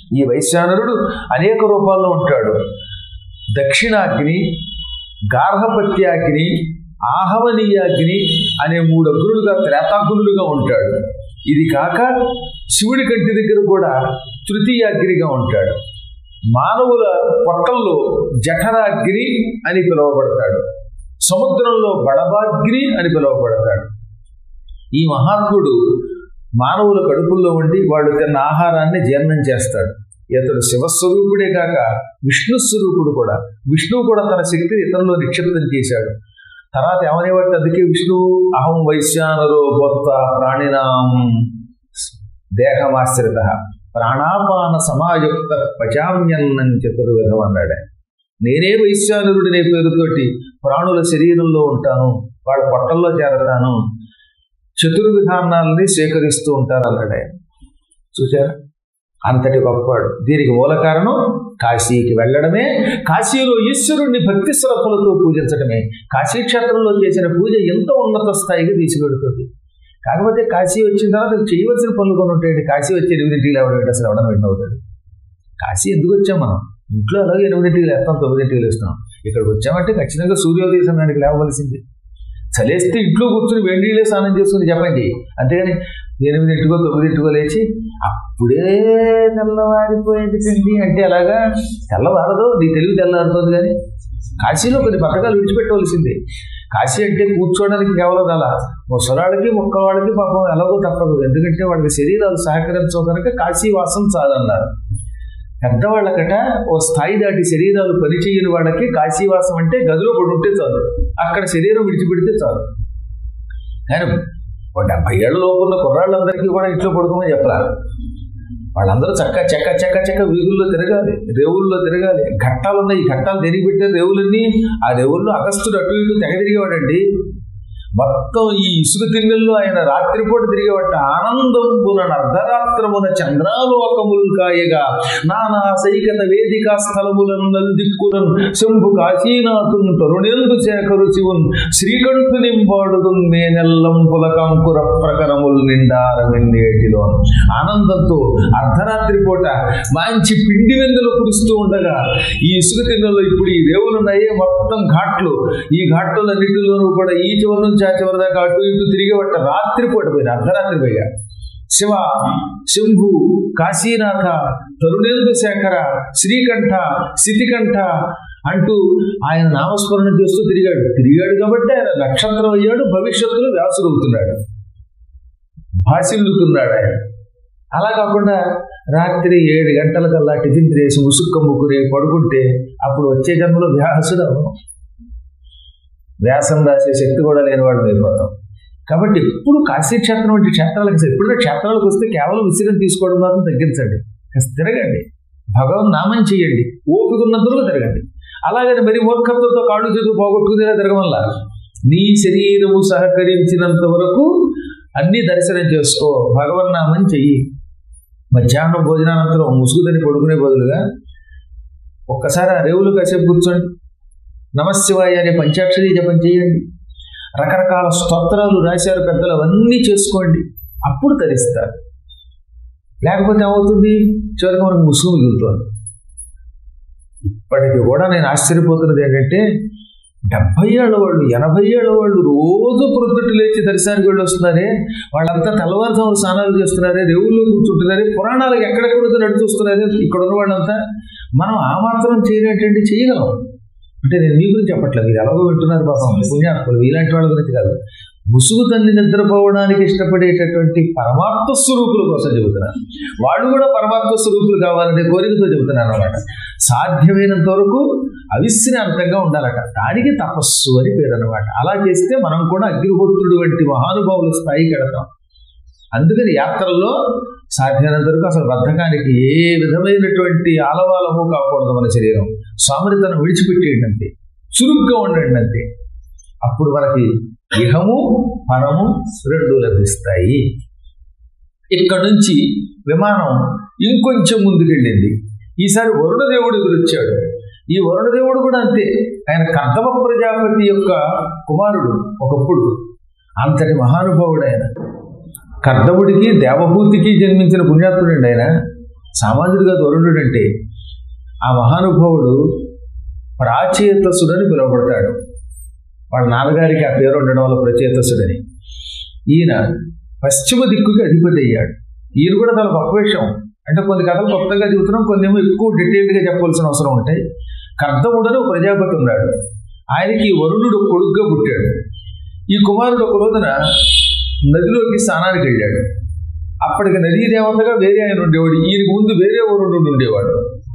ఈ వైశ్వానరుడు అనేక రూపాల్లో ఉంటాడు దక్షిణాగ్ని గార్హపత్యాగ్ని ఆహవనీయాగ్ని అనే మూడు అగ్నులుగా త్రేతాగ్నులుగా ఉంటాడు ఇది కాక శివుడి కంటి దగ్గర కూడా తృతీయాగ్నిగా ఉంటాడు మానవుల పొట్టల్లో జఠరాగ్ని అని పిలువబడతాడు సముద్రంలో బడబాగ్ని అని పిలువబడతాడు ఈ మహాత్ముడు మానవుల కడుపుల్లో ఉండి వాళ్ళు తిన్న ఆహారాన్ని జీర్ణం చేస్తాడు ఇతడు శివస్వరూపుడే కాక విష్ణు స్వరూపుడు కూడా విష్ణువు కూడా తన శక్తిని ఇతనిలో నిక్షిప్తం చేశాడు తర్వాత ఏమనేవాడు అందుకే విష్ణువు అహం వైశ్యానరో బొత్త ప్రాణినాం దేహమాశ్రిత ప్రాణాపాన సమాయుక్త పచామ్యన్నం చతుర్విధం అన్నాడు ఆయన. నేనే వైశ్యానురుడినే పేరుతోటి ప్రాణుల శరీరంలో ఉంటాను వాళ్ళ పొట్టల్లో చేరతాను చతుర్విధానాలని స్వీకరిస్తూ ఉంటారు అన్నాడు ఆయన చూసారా అంతటి గొప్పవాడు దీనికి మూల కారణం కాశీకి వెళ్ళడమే కాశీలో ఈశ్వరుణ్ణి భక్తి శ్రద్ధలతో పూజించడమే కాశీ క్షేత్రంలో చేసిన పూజ ఎంత ఉన్నత స్థాయికి తీసుకెడుతుంది కాకపోతే కాశీ వచ్చిన తర్వాత చేయవలసిన పనులు కొన్ని ఉంటాయండి కాశీ వచ్చి ఎనిమిదింటికి లేవడం అసలు ఎవడన అవుతాడు కాశీ ఎందుకు వచ్చాం మనం ఇంట్లో అలాగే ఎనిమిదింటికి లేస్తాం తొమ్మిదింటికి లేస్తాం ఇక్కడికి వచ్చామంటే ఖచ్చితంగా సూర్యోదయ సమయానికి లేవవలసింది చలేస్తే ఇంట్లో కూర్చుని వేడి నీళ్ళే స్నానం చేసుకుని చెప్పండి అంతేగాని ఎనిమిదింటికో తొమ్మిదింటికో లేచి అప్పుడే తెల్లవారిపోయేది తిండి అంటే అలాగా తెల్లవారదు నీ తెలివి తెల్లారుతుంది కానీ కాశీలో కొన్ని పథకాలు విడిచిపెట్టవలసిందే కాశీ అంటే కూర్చోవడానికి కేవలం అలా ముసలాళ్ళకి ముక్కవాళ్ళకి పాపం ఎలాగో తప్పదు ఎందుకంటే వాళ్ళకి శరీరాలు సహకరించవు కనుక కాశీ వాసం చాలన్నారు పెద్దవాళ్ళకట ఓ స్థాయి దాటి శరీరాలు పనిచేయని వాళ్ళకి కాశీవాసం అంటే గదిలో పడి ఉంటే చాలు అక్కడ శరీరం విడిచిపెడితే చాలు కానీ ఓ డెబ్బై ఏళ్ళ లోపు ఉన్న కుర్రాళ్ళందరికీ కూడా ఇంట్లో పడుకోమని చెప్పాలి వాళ్ళందరూ చక్క చెక్క చెక్క చెక్క వీధుల్లో తిరగాలి రేవుల్లో తిరగాలి ఘట్టాలు ఉన్నాయి ఈ ఘట్టాలు తిరిగి పెట్టే రేవులన్నీ ఆ రేవుల్లో అగస్తుడు అటు ఇటు తెగ తిరిగేవాడండి మొత్తం ఈ ఇసుక తిన్నెల్లో ఆయన రాత్రిపూట తిరిగేవాట ఆనందం పునన అర్ధరాత్రమున చంద్రాలోకములు కాయగా నానా సైకత వేదికా స్థలములను నల్దిక్కులను శంభు కాశీనాథున్ తరుణేందు శేఖరు శివున్ శ్రీకంఠునింబాడుదు నేనెల్లం పులకంకుర ప్రకరములు నిండారమిన్నేటిలో ఆనందంతో అర్ధరాత్రి పూట మంచి పిండి వెందులు కురుస్తూ ఉండగా ఈ ఇసుక తిన్నెల్లో ఇప్పుడు ఈ రేవులు ఉన్నాయే మొత్తం ఘాట్లు ఈ ఘాట్లన్నిటిలోనూ కూడా ఈ చివరి నుంచి ఆ చివరి దాకా అటు ఇటు తిరిగి పట్ట రాత్రి పూట పోయిన అర్ధరాత్రి పోయా శివ శంభు కాశీనాథ తరుణేందు శేఖర శ్రీకంఠ శితికంఠ అంటూ ఆయన నామస్మరణ చేస్తూ తిరిగాడు తిరిగాడు కాబట్టి ఆయన నక్షత్రం అయ్యాడు భవిష్యత్తులో వ్యాసుడు అవుతున్నాడు భాషిల్లుతున్నాడు ఆయన అలా కాకుండా రాత్రి ఏడు గంటలకల్లా టిఫిన్ చేసి ఉసుక్కు ముగ్గురే పడుకుంటే అప్పుడు వచ్చే జన్మలో వ్యాసుడు అవ్వం. వ్యాసం రాసే శక్తి కూడా లేని వాడు అయిపోతాం కాబట్టి ఎప్పుడు కాశీక్షేత్రం వంటి క్షేత్రాలకు ఎప్పుడైనా క్షేత్రాలకు వస్తే కేవలం విసిరం తీసుకోవడం మాత్రం తగ్గించండి కాస్త తిరగండి భగవన్ నామం చేయండి ఓపిక ఉన్నందుకు తిరగండి అలాగని మరి మూర్ఖత్వంతో కాళ్ళు చేతులు పోగొట్టుకునేలా తిరగవల్ల నీ శరీరము సహకరించినంత వరకు అన్ని దర్శనం చేసుకో భగవన్ నామం చెయ్యి మధ్యాహ్నం భోజనానంతరం ముసుగుదని పడుకునే బదులుగా ఒక్కసారి ఆ రేవులు కాసేపు కూర్చోండి నమశివాయ అనే పంచాక్షరి జపం చేయండి రకరకాల స్తోత్రాలు రాశారు పెద్దలు అవన్నీ చేసుకోండి అప్పుడు తరిస్తారు లేకపోతే ఏమవుతుంది చివరికి మనకు ముసుగు మిగులుతుంది ఇప్పటికి కూడా నేను ఆశ్చర్యపోతున్నది ఏంటంటే డెబ్బై ఏళ్ళ వాళ్ళు ఎనభై ఏళ్ళ వాళ్ళు రోజు ప్రొద్దుటి లేచి దర్శనానికి వెళ్ళి వస్తున్నారే వాళ్ళంతా తెల్లవారుజాము స్నానాలు చేస్తున్నారే రేవుల్లో కూర్చుంటున్నారే పురాణాలకు ఎక్కడెక్కడ నడిచి వస్తున్నారే ఇక్కడ ఉన్న వాళ్ళంతా మనం ఆ మాత్రం చేయలేటండి చేయగలం అంటే నేను మీ గురించి చెప్పట్లేదు మీరు ఎలాగో వింటున్నారు పాపం పుణ్యాత్ములు ఇలాంటి వాళ్ళ గురించి కాదు ముసుగు తల్లి నిద్రపోవడానికి ఇష్టపడేటటువంటి పరమాత్మ స్వరూపుల కోసం చెబుతున్నాను వాళ్ళు కూడా పరమాత్మ స్వరూపులు కావాలనే కోరికతో చెబుతున్నాను అనమాట సాధ్యమైనంత వరకు అవిశ్రాంతంగా ఉండాలట దానికి తపస్సు అని పేరు అనమాట అలా చేస్తే మనం కూడా అగ్నిహోత్రుడు వంటి మహానుభావుల స్థాయికి వెళతాం అందుకని యాత్రల్లో సాధ్యమైనంత వరకు అసలు బద్ధకానికి ఏ విధమైనటువంటి ఆలవాలము కాకూడదు మన శరీరం స్వామితనం విడిచిపెట్టేయండి అంతే చురుగ్గా ఉండండి అంతే అప్పుడు మనకి ఇహము పరము రెండు లభిస్తాయి ఇక్కడ నుంచి విమానం ఇంకొంచెం ముందుకెళ్ళింది ఈసారి వరుణదేవుడు ఎదురొచ్చాడు ఈ వరుణదేవుడు కూడా అంతే ఆయన కర్దమ ప్రజాపతి యొక్క కుమారుడు ఒకప్పుడు అంతటి మహానుభావుడు ఆయన కర్దముడికి దేవభూతికి జన్మించిన పుణ్యాత్ముడండి ఆయన సామాన్యుడు కాదు వరుణుడు అంటే ఆ మహానుభావుడు ప్రాచేతసుడని పిలువబడతాడు వాళ్ళ నాన్నగారికి ఆ పేరు ఉండడం వల్ల ప్రచేతసుడని ఈయన పశ్చిమ దిక్కుకి అధిపతి అయ్యాడు ఈయన కూడా చాలా గొప్ప విషయం అంటే కొన్ని కథలు కొత్తగా చెబుతున్నాం కొన్ని ఏమో ఎక్కువ డీటెయిల్డ్గా చెప్పవలసిన అవసరం ఉంటాయి కర్దముడని ఒక ప్రజాపతి ఉన్నాడు ఆయనకి ఈ వరుణుడు కొడుగ్గా పుట్టాడు ఈ కుమారుడు ఒక రోజున నదిలోకి స్నానానికి వెళ్ళాడు అప్పటికి నదీ దేవతగా వేరే ఆయన ఉండేవాడు ఈయనకు ముందు వేరే వరుణుడు ఉండేవాడు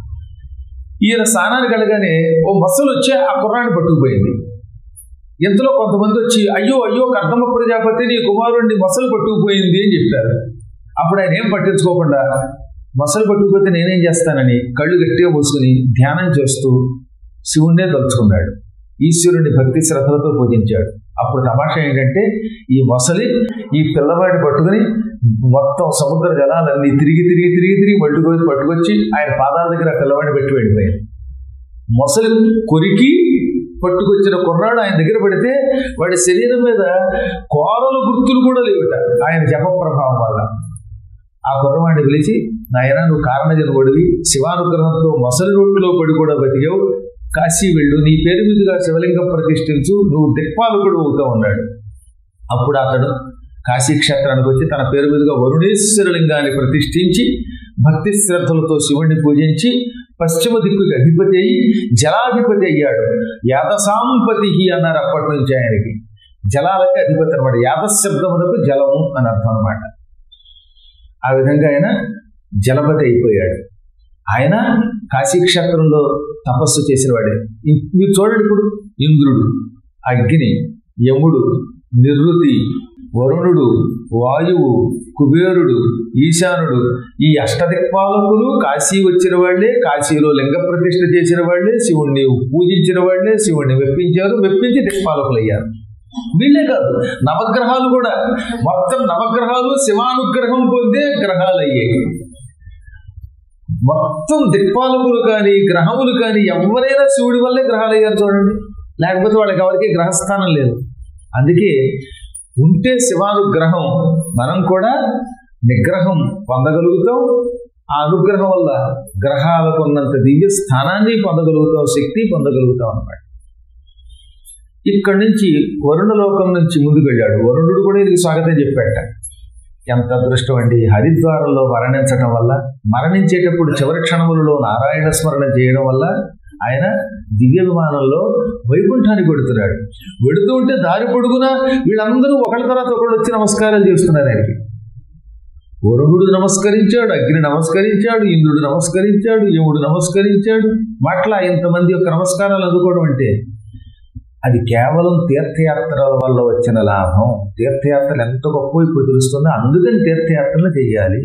ఈయన స్నానానికి వెళ్ళగానే ఓ మసలు వచ్చి ఆ కుర్రాన్ని పట్టుకుపోయింది ఇంతలో కొంతమంది వచ్చి అయ్యో అయ్యో కర్దమ్మ ప్రజాపతి నీ కుమారుడిని మసలు పట్టుకుపోయింది అని చెప్పారు అప్పుడు ఆయన ఏం పట్టించుకోకుండా మసలు పట్టుకుపోతే నేనేం చేస్తానని కళ్ళు గట్టిగా మూసుకుని ధ్యానం చేస్తూ శివుణ్ణే తలుచుకున్నాడు ఈశ్వరుని భక్తి శ్రద్ధలతో పూజించాడు అప్పుడు తమాషా ఏంటంటే ఈ మొసలి ఈ పిల్లవాడిని పట్టుకుని మొత్తం సముద్ర జలాలన్నీ తిరిగి తిరిగి తిరిగి తిరిగి పట్టుకొని పట్టుకొచ్చి ఆయన పాదాల దగ్గర ఆ పిల్లవాడిని పెట్టి వెళ్ళిపోయాడు మొసలి కొరికి పట్టుకొచ్చిన కుర్రాడు ఆయన దగ్గర పెడితే వాడి శరీరం మీద కోరలు గుర్తులు కూడా లేవుట ఆయన జప ప్రభావం వల్ల ఆ కుర్రవాడిని పిలిచి నాయన నువ్వు కారణ జన్ముడివి శివానుగ్రహంతో మొసలి రోడ్డులో పడి కూడా బతికావు కాశీ వెళ్ళు నీ పేరు మీదుగా శివలింగం ప్రతిష్ఠించు నువ్వు దిక్పాలకుడు అవుతా ఉన్నాడు అప్పుడు అతడు కాశీ క్షేత్రానికి వచ్చి తన పేరు మీదుగా వరుణేశ్వర లింగాన్ని ప్రతిష్ఠించి భక్తి శ్రద్ధలతో శివుణ్ణి పూజించి పశ్చిమ దిక్కుకి అధిపతి అయి జలాధిపతి అయ్యాడు యాదసాంపతి అన్నారు అప్పటి నుంచి ఆయనకి జలాలకి అధిపతి అనమాట యాదశబ్దమునకు జలము అని అర్థం అనమాట ఆ విధంగా ఆయన జలపతి అయిపోయాడు ఆయన కాశీక్షేత్రంలో తపస్సు చేసినవాడే ఇ- మీరు చూడండి ఇప్పుడు ఇంద్రుడు అగ్ని యముడు నిరుతి వరుణుడు వాయువు కుబేరుడు ఈశానుడు ఈ అష్టదిక్పాలకులు కాశీ వచ్చిన వాళ్ళే కాశీలో లింగ ప్రతిష్ఠ చేసిన వాళ్ళే శివుణ్ణి పూజించిన వాళ్ళే శివుణ్ణి మెప్పించారు మెప్పించి దిక్పాలకులు అయ్యారు వీళ్ళే కాదు నవగ్రహాలు కూడా మొత్తం నవగ్రహాలు శివానుగ్రహం పొందే గ్రహాలు అయ్యాయి మొత్తం దిక్పాలకులు కానీ గ్రహములు కానీ ఎవరైనా శివుడి వల్లే గ్రహాలు అయ్యారు చూడండి లేకపోతే వాళ్ళకి ఎవరికి గ్రహస్థానం లేదు అందుకే ఉంటే శివానుగ్రహం మనం కూడా నిగ్రహం పొందగలుగుతాం ఆ అనుగ్రహం వల్ల గ్రహాలకు ఉన్నంత దివ్య స్థానాన్ని పొందగలుగుతాం శక్తి పొందగలుగుతాం అన్నమాట ఇక్కడి నుంచి వరుణలోకం నుంచి ముందుకు వెళ్ళాడు వరుణుడు కూడా ఇది స్వాగతం చెప్పాట ఎంత అదృష్టం అండి హరిద్వారంలో మరణించడం వల్ల మరణించేటప్పుడు చివరి క్షణములలో నారాయణ స్మరణ చేయడం వల్ల ఆయన దివ్య విమానంలో వైకుంఠానికి వెడుతున్నాడు వెడుతూ ఉంటే దారి పొడుగునా వీళ్ళందరూ ఒకళ్ళ తర్వాత ఒకళ్ళు వచ్చి నమస్కారాలు చేస్తున్నారు ఆయనకి వరుణుడు నమస్కరించాడు అగ్ని నమస్కరించాడు ఇంద్రుడు నమస్కరించాడు యముడు నమస్కరించాడు మాట్లా ఇంతమంది యొక్క నమస్కారాలు అందుకోవడం అంటే అది కేవలం తీర్థయాత్రల వల్ల వచ్చిన లాభం తీర్థయాత్రలు ఎంత గొప్ప ఇప్పుడు తెలుస్తుందో అందుకని తీర్థయాత్రలు చేయాలి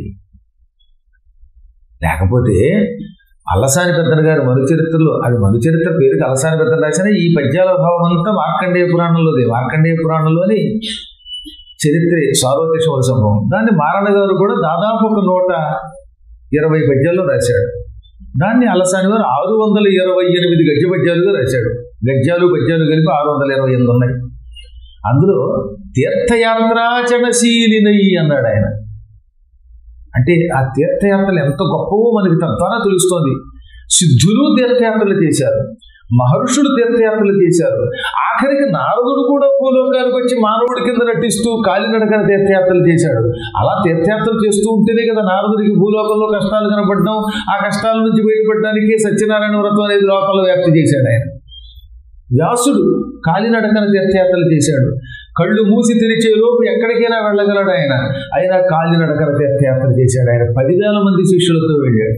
లేకపోతే అల్లసాని పెద్దన గారి మనుచరిత్రలో అది మనుచరిత్ర పేరుకి అల్లసాని పెద్దన రాసిన ఈ పద్యాల భావం అంతా మార్కండేయ పురాణంలోదే మార్కండేయ పురాణంలోని చరిత్ర సార్వత్రిక సంభవం దాన్ని మారణ గారు కూడా దాదాపు ఒక నూట ఇరవై పద్యాల్లో రాశాడు దాన్ని అలసాని గారు ఆరు వందల ఇరవై ఎనిమిది గద్య పద్యాలుగా రాశాడు గద్యాలు పద్యాలు కలిపి ఆరు వందల ఇరవై ఎనిమిది ఉన్నాయి అందులో తీర్థయాత్రాచరణశీలినై అన్నాడు ఆయన అంటే ఆ తీర్థయాత్రలు ఎంత గొప్పవో మనకి తద్వారా తెలుస్తోంది సిద్ధులు తీర్థయాత్రలు చేశారు మహర్షులు తీర్థయాత్రలు చేశారు ఆఖరికి నారదుడు కూడా భూలోకానికి వచ్చి మానవుడి కింద నటిస్తూ కాలినడకన తీర్థయాత్రలు చేశాడు అలా తీర్థయాత్రలు చేస్తూ ఉంటేనే కదా నారదుడికి భూలోకంలో కష్టాలు కనపడడం ఆ కష్టాల నుంచి బయటపడడానికి సత్యనారాయణ వ్రతం అనేది లోకంలో వ్యాప్తి చేశాడు ఆయన వ్యాసుడు కాలినడకన తీర్థయాత్రలు చేశాడు కళ్ళు మూసి తెరిచే లోపు ఎక్కడికైనా వెళ్ళగలడు ఆయన ఆయన కాలినడకన తీర్థయాత్ర చేశాడు ఆయన పదివేల మంది శిష్యులతో వెళ్ళాడు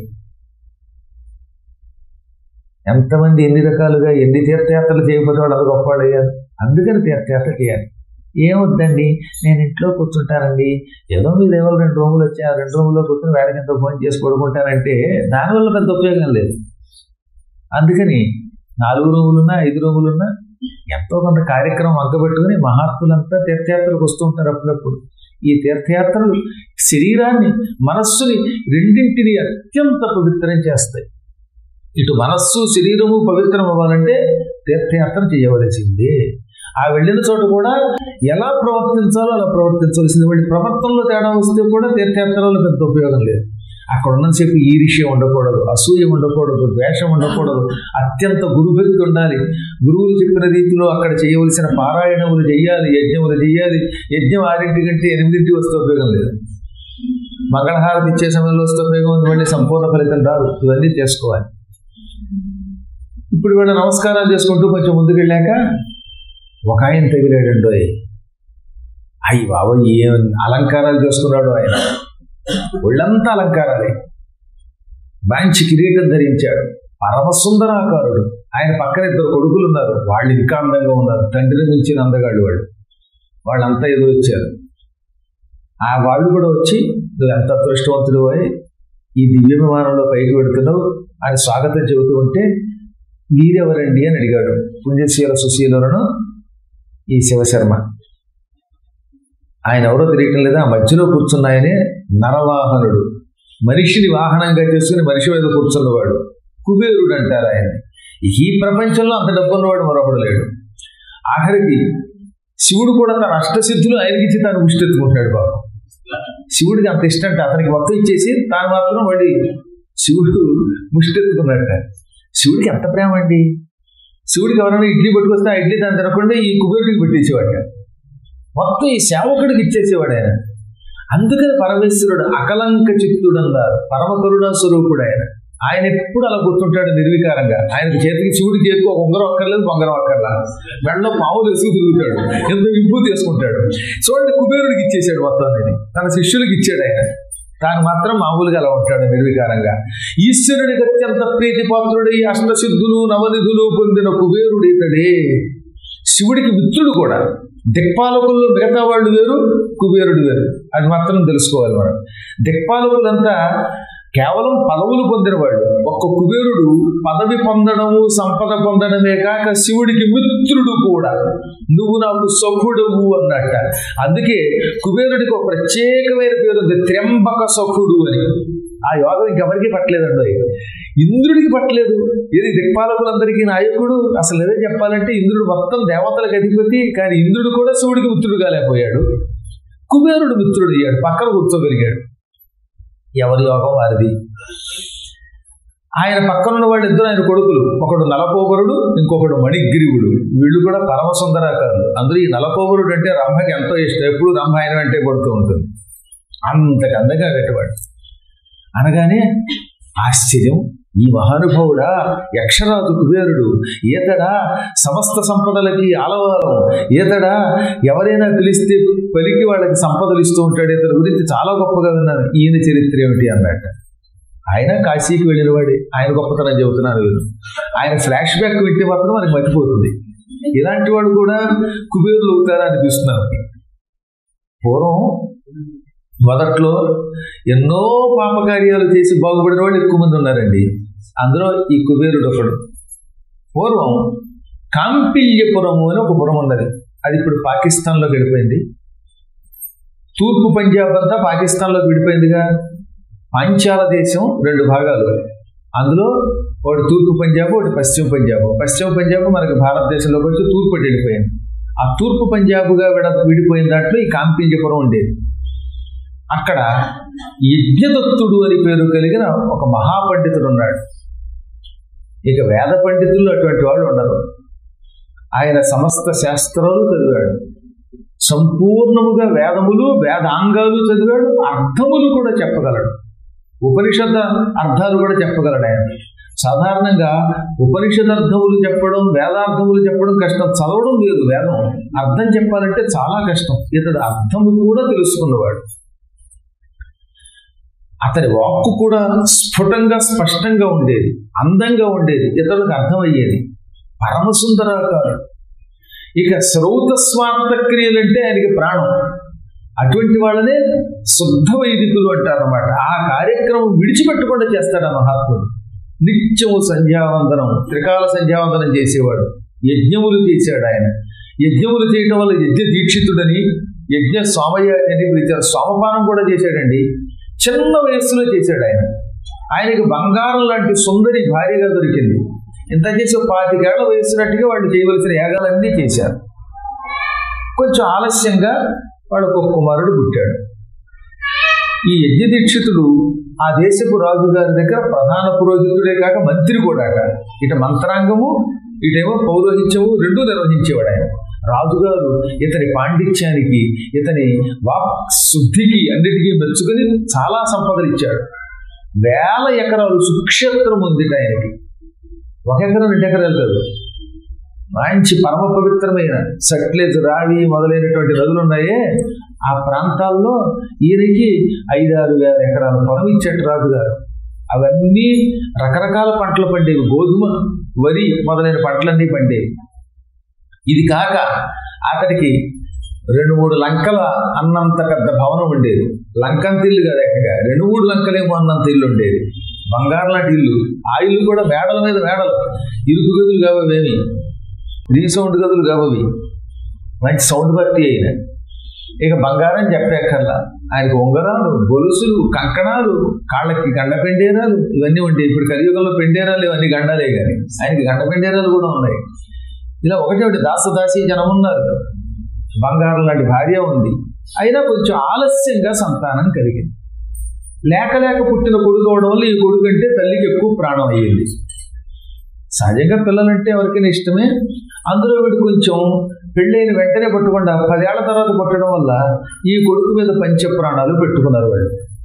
ఎంతమంది ఎన్ని రకాలుగా ఎన్ని తీర్థయాత్రలు చేయకపోతే వాళ్ళు అది గొప్పవాడు అయ్యారు అందుకని తీర్థయాత్ర చేయాలి ఏమొద్దండి నేను ఇంట్లో కూర్చుంటానండి ఏదో మీ దేవులు రెండు రూములు వచ్చాయి ఆ రెండు రూముల్లో కూర్చొని వేడకింత ఫోన్ చేసి పడుకుంటానంటే దానివల్ల పెద్ద ఉపయోగం లేదు అందుకని నాలుగు రూములున్నా ఐదు రూములున్నా ఎంతో కొంత కార్యక్రమం అగ్గబెట్టుకుని మహాత్ములంతా తీర్థయాత్రలకు వస్తూ ఉంటారు అప్పుడప్పుడు ఈ తీర్థయాత్రలు శరీరాన్ని మనస్సుని రెండింటిని అత్యంత పవిత్రం చేస్తాయి ఇటు మనస్సు శరీరము పవిత్రం అవ్వాలంటే తీర్థయాత్ర చేయవలసిందే ఆ వెళ్ళిన చోట కూడా ఎలా ప్రవర్తించాలో అలా ప్రవర్తించవలసింది వాళ్ళ ప్రవర్తనలో తేడా వస్తే కూడా తీర్థయాత్రలో పెద్ద ఉపయోగం లేదు అక్కడ ఉన్నంతసేపు ఈరిష్యం ఉండకూడదు అసూయ ఉండకూడదు ద్వేషం ఉండకూడదు అత్యంత గురుభక్తి ఉండాలి గురువులు చెప్పిన రీతిలో అక్కడ చేయవలసిన పారాయణములు చేయాలి యజ్ఞములు చేయాలి యజ్ఞం ఆరింటి కంటే ఎనిమిదింటి వస్తే ఉపయోగం లేదు మంగళహారతి ఇచ్చే సమయంలో వస్తే ఉపయోగం ఉంది మళ్ళీ సంపూర్ణ ఫలితం రాదు ఇవన్నీ చేసుకోవాలి ఇప్పుడు వీళ్ళ నమస్కారాలు చేసుకుంటూ కొంచెం ముందుకు వెళ్ళాక ఒక ఆయన తగిలాడండోయ్ అయ్యి బాబా ఏం అలంకారాలు చేసుకున్నాడు ఆయన ఒళ్ళంతా అలంకారాలే మంచి కిరీటం ధరించాడు పరమసుందరాకారుడు ఆయన పక్కన ఇద్దరు కొడుకులు ఉన్నారు వాళ్ళు ఇంకా అందంగా ఉన్నారు తండ్రిని మించిన అందగాళ్ళు వాళ్ళు వాళ్ళంతా ఎదురొచ్చారు ఆ వాళ్ళు కూడా వచ్చి నువ్వు ఎంత అదృష్టవంతుడు అయి ఈ దివ్య విమానంలో పైకి పెడుతున్నావు ఆయన స్వాగతం చెబుతూ ఉంటే మీరెవరండి అని అడిగాడు పుణ్యశీల సుశీలను ఈ శివశర్మ ఆయన ఎవరో తెలియటం లేదా ఆ మధ్యలో కూర్చున్నాయనే నరవాహనుడు మనిషిని వాహనంగా చేసుకుని మనిషి మీద కూర్చున్నవాడు కుబేరుడు అంటారు ఆయన ఈ ప్రపంచంలో అంత డబ్బు ఉన్నవాడు మరొకడు లేడు ఆఖరికి శివుడు కూడా తన అష్టసిద్ధులు ఆయనకి ఇచ్చి తాను ముష్టెత్తుకుంటాడు బాబు శివుడికి అంత ఇష్టం అంటే అతనికి మొత్తం ఇచ్చేసి తాను మాత్రం మళ్ళీ శివుడు ముష్టెత్తుకున్నట్ట శివుడికి ఎంత ప్రేమ అండి శివుడికి ఎవరైనా ఇడ్లీ పట్టుకొస్తే ఆ ఇడ్లీ దాన్ని తినకుండా ఈ కుబేరుడికి పెట్టేసేవాడు మొత్తం ఈ సేవకుడికి ఇచ్చేసేవాడు ఆయన అందుకని పరమేశ్వరుడు అకలంక చిత్తుడు అన్నారు పరమ కరుణా స్వరూపుడు ఆయన ఆయన ఎప్పుడు అలా కూర్చుంటాడు నిర్వికారంగా ఆయనకి చేతికి శివుడి చేతికి ఒక ఉంగరం అక్కర్లేదు బొంగరం అక్కర్లా మెడలో పావులు వేసుకు తిరుగుతాడు ఎంత విభూతి వేసుకుంటాడు చూడండి కుబేరుడికి ఇచ్చేసాడు మొత్తం అనేది తన శిష్యులకి ఇచ్చాడు ఆయన తాను మాత్రం మామూలుగా అలా ఉంటాడు నిర్వికారంగా ఈశ్వరుడికి అత్యంత ప్రీతిపాత్రుడై అష్టసిద్ధులు నవనిధులు పొందిన కుబేరుడు ఇతడే శివుడికి మిత్రుడు కూడా దిక్పాలకుల్లో మిగతా వాళ్ళు వేరు కుబేరుడు వేరు అది మాత్రం తెలుసుకోవాలి మనం దిక్పాలకులంతా కేవలం పదవులు పొందిన వాళ్ళు ఒక్క కుబేరుడు పదవి పొందడము సంపద పొందడమే కాక శివుడికి మిత్రుడు కూడా నువ్వు నాకు సఖుడువు అన్నట్ట అందుకే కుబేరుడికి ఒక ప్రత్యేకమైన పేరు ఉంది త్ర్యంబక సఖుడు అని ఆ యోగం ఇంకెవరికి పట్టలేదండి ఇంద్రుడికి పట్టలేదు ఇది దిక్పాలకులందరికీ నాయకుడు అసలు ఏదో చెప్పాలంటే ఇంద్రుడు మొత్తం దేవతలకు అధిపతి కానీ ఇంద్రుడు కూడా శివుడికి మిత్రుడు కాలేకపోయాడు కుబేరుడు మిత్రుడు అయ్యాడు పక్కన కూర్చోగలిగాడు ఎవరి యోగం వారిది ఆయన పక్కన ఉన్న వాళ్ళు ఇద్దరు ఆయన కొడుకులు ఒకడు నలపోబరుడు ఇంకొకడు మణిగ్రీవుడు వీళ్ళు కూడా పరమ సుందరాకారులు అందులో ఈ నలపోబరుడు అంటే రంభకి ఎంతో ఇష్టం ఎప్పుడు రంభ ఆయన వెంటే పడుతూ ఉంటుంది అంతకు అందగా కట్టవాడు అనగానే ఆశ్చర్యం ఈ మహానుభావుడా యక్షరాజు కుబేరుడు ఈతడా సమస్త సంపదలకి ఆలవాలం ఈతడా ఎవరైనా పిలిస్తే పలికి వాళ్ళకి సంపదలు ఇస్తూ ఉంటాడు ఇతని గురించి చాలా గొప్పగా విన్నాను ఈయన చరిత్ర ఏమిటి అన్నట్టు ఆయన కాశీకి వెళ్ళినవాడే ఆయన గొప్పతనం చెబుతున్నాను వీరు ఆయన ఫ్లాష్ బ్యాక్ వింటే మాత్రం మనకి మర్చిపోతుంది ఇలాంటి వాడు కూడా కుబేరులు అవుతారా అనిపిస్తున్నారు పూర్వం మొదట్లో ఎన్నో పాపకార్యాలు చేసి బాగుపడిన వాళ్ళు ఎక్కువ మంది ఉన్నారండి అందులో ఈ కుబేరుడు ఒకడు పూర్వం కాంపిల్యపురము అని ఒక పురం ఉన్నది అది ఇప్పుడు పాకిస్తాన్లోకి వెళ్ళిపోయింది తూర్పు పంజాబ్ అంతా పాకిస్తాన్లోకి విడిపోయిందిగా పాంచాల దేశం రెండు భాగాలు అందులో ఒకటి తూర్పు పంజాబ్ ఒకటి పశ్చిమ పంజాబ్ పశ్చిమ పంజాబ్ మనకి భారతదేశంలోకి వచ్చి తూర్పు వెళ్ళిపోయింది ఆ తూర్పు పంజాబ్గా విడ విడిపోయిన దాంట్లో ఈ కాంపిల్యపురం ఉండేది అక్కడ యజ్ఞదత్తుడు అని పేరు కలిగిన ఒక మహాపండితుడు ఉన్నాడు ఇక వేద పండితులు అటువంటి వాళ్ళు ఉండరు ఆయన సమస్త శాస్త్రాలు చదివాడు సంపూర్ణముగా వేదములు వేదాంగాలు చదివాడు అర్థములు కూడా చెప్పగలడు ఉపనిషత్ అర్థాలు కూడా చెప్పగలడు ఆయన సాధారణంగా ఉపనిషద్ అర్థములు చెప్పడం వేదార్థములు చెప్పడం కష్టం చదవడం లేదు వేదం అర్థం చెప్పాలంటే చాలా కష్టం ఇతడు అర్థము కూడా తెలుసుకున్నవాడు అతని వాక్కు కూడా స్ఫుటంగా స్పష్టంగా ఉండేది అందంగా ఉండేది ఇతరులకు అర్థమయ్యేది పరమసుందరాకారుడు ఇక శ్రౌత స్వార్థ క్రియలంటే ఆయనకి ప్రాణం అటువంటి వాళ్ళనే శుద్ధ వైదికులు అంటారన్నమాట ఆ కార్యక్రమం విడిచిపెట్టకుండా చేస్తాడు ఆ మహాత్ముడు నిత్యము సంధ్యావందనం త్రికాల సంధ్యావందనం చేసేవాడు యజ్ఞములు చేశాడు ఆయన యజ్ఞములు చేయడం వల్ల యజ్ఞ దీక్షితుడని యజ్ఞ సోమయాజని పిలిచారు సోమపానం కూడా చేశాడండి చిన్న వయస్సులో చేశాడు ఆయన ఆయనకి బంగారం లాంటి సుందరి భార్యగా దొరికింది ఇంత చేసి పాతికేళ్ల వయసున్నట్టుగా వాళ్ళు చేయవలసిన యాగాలన్నీ చేశారు కొంచెం ఆలస్యంగా వాళ్ళకు ఒక కుమారుడు పుట్టాడు ఈ యజ్ఞ దీక్షితుడు ఆ దేశపు రాజు గారి దగ్గర ప్రధాన పురోహితుడే కాక మంత్రి కూడా అట ఇట మంత్రాంగము ఇటేమో పౌరోహిత్యము రెండూ నిర్వహించేవాడు ఆయన రాజుగారు ఇతని పాండిత్యానికి ఇతని వాక్ శుద్ధికి అన్నిటికీ మెచ్చుకుని చాలా సంపదలు ఇచ్చాడు వేల ఎకరాలు సుక్షేత్రం ఉంది ఆయనకి ఒక ఎకరం రెండు ఎకరాలు కాదు మంచి పరమ పవిత్రమైన సట్లెజ్ రావి మొదలైనటువంటి నదులు ఉన్నాయే ఆ ప్రాంతాల్లో ఈయనకి ఐదారు వేల ఎకరాల పొలం ఇచ్చాడు రాజుగారు అవన్నీ రకరకాల పంటలు పండేవి గోధుమ వరి మొదలైన పంటలన్నీ పండేవి ఇది కాక అతడికి రెండు మూడు లంకల అన్నంత పెద్ద భవనం ఉండేది లంకంత ఇల్లు కదా ఎక్కగా రెండు మూడు లంకలేమో అన్నంత ఇల్లు ఉండేది బంగారు లాంటి ఇల్లు ఆ ఇల్లు కూడా మేడల మీద మేడలు ఇరుకు గదులు కావవేమి రీసౌండ్ గదులు కావవి మంచి సౌండ్ బట్టి అయిన ఇక బంగారం చెప్పక్కర్లా ఆయనకు ఉంగరాలు గొలుసులు కంకణాలు కాళ్ళకి గండ పెండేరాలు ఇవన్నీ ఉంటాయి ఇప్పుడు కలియుగంలో పెండేరాలు ఇవన్నీ గండాలే కానీ ఆయనకి గండ పెండేరాలు కూడా ఉన్నాయి ఇలా ఒకటి ఒకటి దాసదాసి జనం ఉన్నారు బంగారం లాంటి భార్య ఉంది అయినా కొంచెం ఆలస్యంగా సంతానం కలిగింది లేక లేక పుట్టిన కొడుకు అవడం వల్ల ఈ కొడుకు అంటే తల్లికి ఎక్కువ ప్రాణం అయ్యింది సహజంగా పిల్లలంటే ఎవరికైనా ఇష్టమే అందులో వీడు కొంచెం పెళ్ళైన వెంటనే పట్టకుండా పదేళ్ల తర్వాత పుట్టడం వల్ల ఈ కొడుకు మీద పంచ ప్రాణాలు పెట్టుకున్నారు వాళ్ళు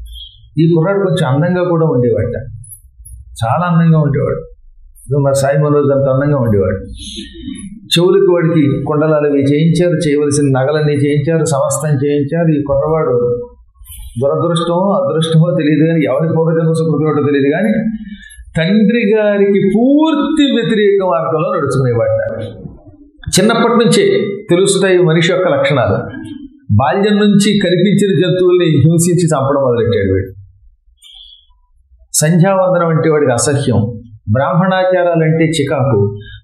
ఈ కుర్రాడు కొంచెం అందంగా కూడా ఉండేవాట చాలా అందంగా ఉండేవాడు ఇదిగో మా సాయి మనోజ్ అంత అందంగా ఉండేవాడు చెవులకు వాడికి కుండలాలు అవి చేయించారు చేయవలసిన నగలన్నీ చేయించారు సమస్తం చేయించారు ఈ కుర్రవాడు దురదృష్టమో అదృష్టమో తెలియదు కానీ ఎవరి పూర్వజన్మ సుకృతిలో తెలియదు కానీ తండ్రి గారికి పూర్తి వ్యతిరేక మార్గంలో నడుచుకునేవాట చిన్నప్పటి నుంచే తెలుస్తాయి మనిషి యొక్క లక్షణాలు బాల్యం నుంచి కనిపించిన జంతువుల్ని హింసించి చంపడం మొదలెట్టాడు వీడు సంధ్యావందనం అంటే వాడికి అసహ్యం బ్రాహ్మణాచారాలంటే చికాకు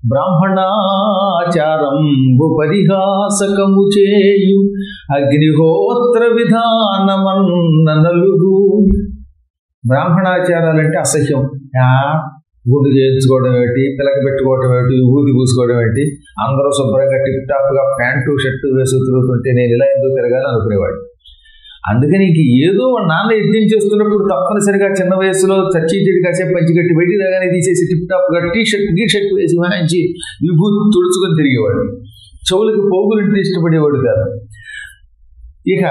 బ్రాహ్మణాచారంబు పరిహాసకము చేయు అగ్నిహోత్ర విధానమన్న నలుగు బ్రాహ్మణాచారాలంటే అసహ్యం ఆ, గుండు చేయించుకోవడం ఏంటి పిలక పెట్టుకోవడం ఏంటి ఊది పూసుకోవడం ఏంటి అందరూ శుభ్రంగా టిప్ టాప్గా ప్యాంటు షర్టు వేసు తిరుగుతుంటే నేను ఇలా ఎందుకు తిరగాలి అనుకునేవాడు అందుకని ఇంక ఏదో వాడు నాన్న యజ్ఞం చేస్తున్నప్పుడు తప్పనిసరిగా చిన్న వయసులో చచ్చి చెడి కాసేపు పంచి కట్టి బయటికి రాగానే తీసేసి టిప్ టాప్గా టీ షర్ట్ టీ షర్ట్ వేసి మంచి విభూతి తుడుచుకొని తిరిగేవాడు చెవులకి పోగులంటే ఇష్టపడేవాడు కాదు ఇక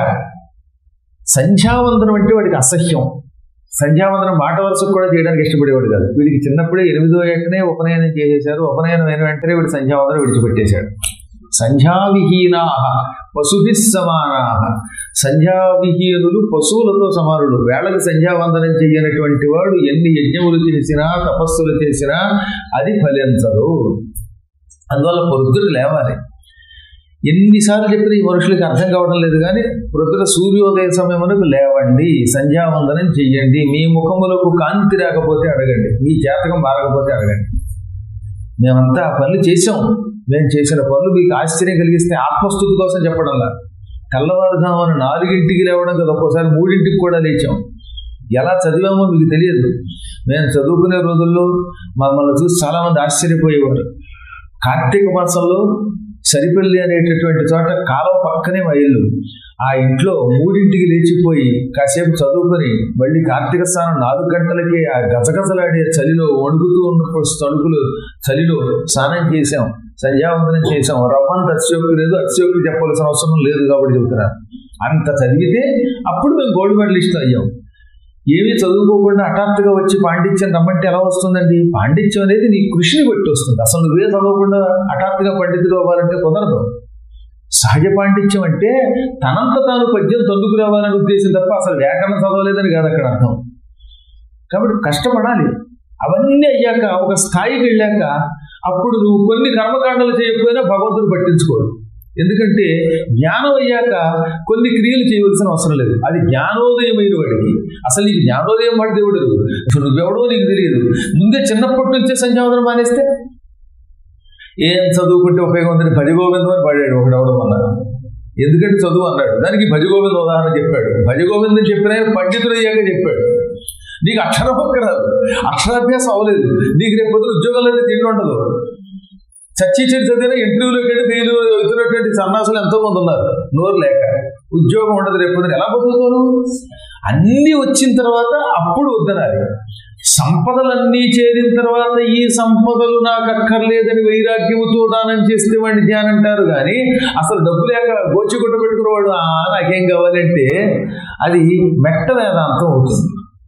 సంధ్యావందనం అంటే వాడికి అసహ్యం సంధ్యావందనం మాట వరుసకు కూడా చేయడానికి ఇష్టపడేవాడు కాదు వీడికి చిన్నప్పుడే ఎనిమిదో ఏటనే ఉపనయనం చేసేశారు ఉపనయనం అయిన వెంటనే వీడు సంధ్యావందనం విడిచిపెట్టేశాడు సంధ్యావిహీనా పశుభి సమానా సంధ్యావిహీనులు పశువులతో సమానులు వేళకి సంధ్యావందనం చేయనటువంటి వాడు ఎన్ని యజ్ఞములు చేసినా తపస్సులు చేసినా అది ఫలించదు అందువల్ల పొద్దున లేవాలి ఎన్నిసార్లు చెప్పిన ఈ మనుషులకి అర్థం కావడం లేదు కానీ ప్రొద్దున సూర్యోదయ సమయమునకు లేవండి సంధ్యావందనం చెయ్యండి మీ ముఖములకు కాంతి రాకపోతే అడగండి మీ జాతకం బాగకపోతే అడగండి మేమంతా ఆ పనులు చేసాం మేము చేసిన పనులు మీకు ఆశ్చర్యం కలిగిస్తే ఆత్మస్థుతి కోసం చెప్పడంలా తెల్లవారుజామున నాలుగింటికి లేవడం కదా ఒక్కోసారి మూడింటికి కూడా లేచాం ఎలా చదివామో మీకు తెలియదు మేము చదువుకునే రోజుల్లో మమ్మల్ని చూసి చాలామంది ఆశ్చర్యపోయేవారు కార్తీక మాసంలో సరిపల్లి అనేటటువంటి చోట కాలం పక్కనే మా ఇల్లు ఆ ఇంట్లో మూడింటికి లేచిపోయి కాసేపు చదువుకొని మళ్ళీ కార్తీక స్నానం నాలుగు గంటలకి ఆ గజగజలాడే చలిలో వణుకుతూ ఉన్నప్పుడు తణుకులు చలిలో స్నానం చేసాం సంధ్యావందనం చేసాం రవ్వంత అతిశయోక్తి లేదు అతిశయోక్తి చెప్పవలసిన అవసరం లేదు కాబట్టి చెబుతున్నాను అంత చదివితే అప్పుడు మేము గోల్డ్ మెడలిస్ట్ అయ్యాం ఏమీ చదువుకోకుండా హఠాత్తుగా వచ్చి పాండిత్యం రమ్మంటే ఎలా వస్తుందండి పాండిత్యం అనేది నీ కృషిని బట్టి వస్తుంది అసలు నువ్వే చదవకుండా హఠాత్తుగా పండితుడు అవ్వాలంటే కుదరదు సహజ పాండిత్యం అంటే తనంత తాను పద్యం తొందుకు రావాలనే ఉద్దేశం తప్ప అసలు వ్యాకరణం చదవలేదని కాదు అక్కడ అర్థం కాబట్టి కష్టపడాలి అవన్నీ అయ్యాక ఒక స్థాయికి వెళ్ళాక అప్పుడు నువ్వు కొన్ని కర్మకాండలు చేయకపోయినా భగవంతుడు పట్టించుకోడు ఎందుకంటే జ్ఞానం అయ్యాక కొన్ని క్రియలు చేయవలసిన అవసరం లేదు అది జ్ఞానోదయమైన వాడికి అసలు నీకు జ్ఞానోదయం వాడి దేవుడు అసలు నువ్వెవడో నీకు తెలియదు ముందే చిన్నప్పటి నుంచే సంధ్యావందనం మానేస్తే ఏం చదువుకుంటే ఉపయోగం ఉందని భజగోవిందం అని పడాడు ఒకడెవడం వల్ల ఎందుకంటే చదువు అన్నాడు దానికి భజగోవింద ఉదాహరణ చెప్పాడు భజగోవిందం చెప్పిన ఆయన పండితుడు అయ్యాక చెప్పాడు నీకు అక్షరం ఒక్క రాదు అక్షరాభ్యాసం అవ్వలేదు నీకు రేపు పొద్దున ఉద్యోగాలు అయితే తిండి ఉండదు చచ్చి చెడు చదివిన ఇంటర్వ్యూలోకి వెళ్ళి ఫెయిల్ అవుతున్నటువంటి సన్నాసులు ఎంతో మంది ఉన్నారు నోరు లేక ఉద్యోగం ఉండదు రేపు పొద్దున ఎలా బతుకుతావు అన్నీ వచ్చిన తర్వాత అప్పుడు వద్దనాలి సంపదలన్నీ చేరిన తర్వాత ఈ సంపదలు నాకు అక్కర్లేదని వైరాగ్యముతో దానం చేస్తే వాడిని ధ్యానం అంటారు కానీ అసలు డబ్బు లేక గోచిగుట్ట పెట్టుకునేవాడు "ఆ, నాకేం కావాలంటే అది మెట్ట వేదాంతం అవుతుంది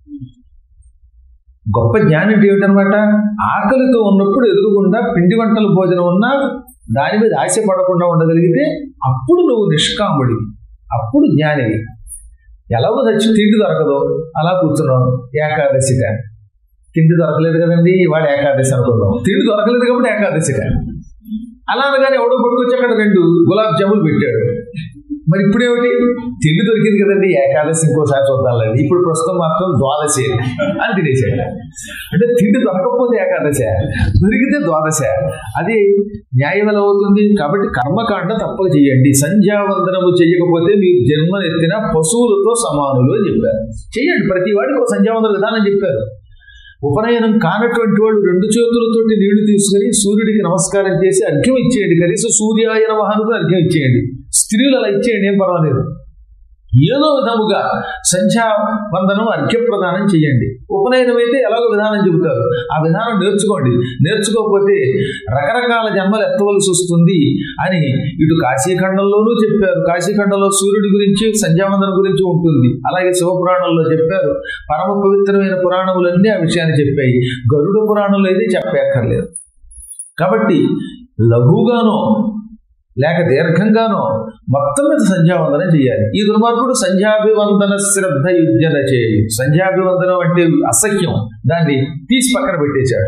గొప్ప జ్ఞానం ఏమిటనమాట ఆకలితో ఉన్నప్పుడు ఎదురుగుండా పిండి వంటల భోజనం ఉన్నా దాని మీద ఆశ పడకుండా ఉండగలిగితే అప్పుడు నువ్వు నిష్కాముడివి అప్పుడు జ్ఞానివి ఎలాగో చచ్చి తిండి దొరకదు అలా కూర్చున్నావు ఏకాదశి కానీ తిండి దొరకలేదు కదండి వాడు ఏకాదశి అనుకుందాం తిండి దొరకలేదు కాబట్టి ఏకాదశి కానీ అలా అనగానే ఎవడో పట్టుకొచ్చి అక్కడ రెండు గులాబ్ జాములు పెట్టాడు మరి ఇప్పుడు ఏమిటి తిండి దొరికింది కదండి ఏకాదశి ఇంకోసారి చూద్దాంలేండి ఇప్పుడు ప్రస్తుతం మాత్రం ద్వాదశి అని తినేసాడు అంటే తిండి దొరకకపోతే ఏకాదశ దొరికితే ద్వాదశ అది న్యాయం ఎలా అవుతుంది కాబట్టి కర్మకాండ తప్పక చేయండి సంధ్యావందనము చేయకపోతే మీరు జన్మనెత్తిన పశువులతో సమానులు అని చెప్పారు చేయండి ప్రతి వాడికి ఒక సంధ్యావందన విధానం చెప్పారు ఉపనయనం కానటువంటి వాళ్ళు రెండు చేతులతోటి నీళ్లు తీసుకుని సూర్యుడికి నమస్కారం చేసి అర్ఘ్యం ఇచ్చేయండి కనీసం సూర్యాయన మహానుకు అర్ఘ్యం ఇచ్చేయండి స్త్రీలు అలా ఇచ్చేయండి ఏం పర్వాలేదు ఏదో విధముగా సంధ్యా వందనం అర్ఘ్యప్రదానం చేయండి ఉపనయనం అయితే ఎలాగో విధానం చెబుతారు ఆ విధానం నేర్చుకోండి నేర్చుకోకపోతే రకరకాల జన్మలు ఎత్తవలసి వస్తుంది అని ఇటు కాశీఖండంలోనూ చెప్పారు కాశీఖండంలో సూర్యుడి గురించి సంధ్యావందనం గురించి ఉంటుంది అలాగే శివపురాణంలో చెప్పారు పరమ పవిత్రమైన పురాణములన్నీ ఆ విషయాన్ని చెప్పాయి గరుడ పురాణంలో అయితే చెప్పక్కర్లేదు కాబట్టి లఘుగానో లేక దీర్ఘంగానో మొత్తం మీద సంధ్యావందనం చేయాలి ఈ దుర్మార్గుడు సంధ్యాభివందన శ్రద్ధ యుద్ధన చేయి సంధ్యాభివందనం అంటే అసహ్యం దాన్ని తీసి పక్కన పెట్టేశాడు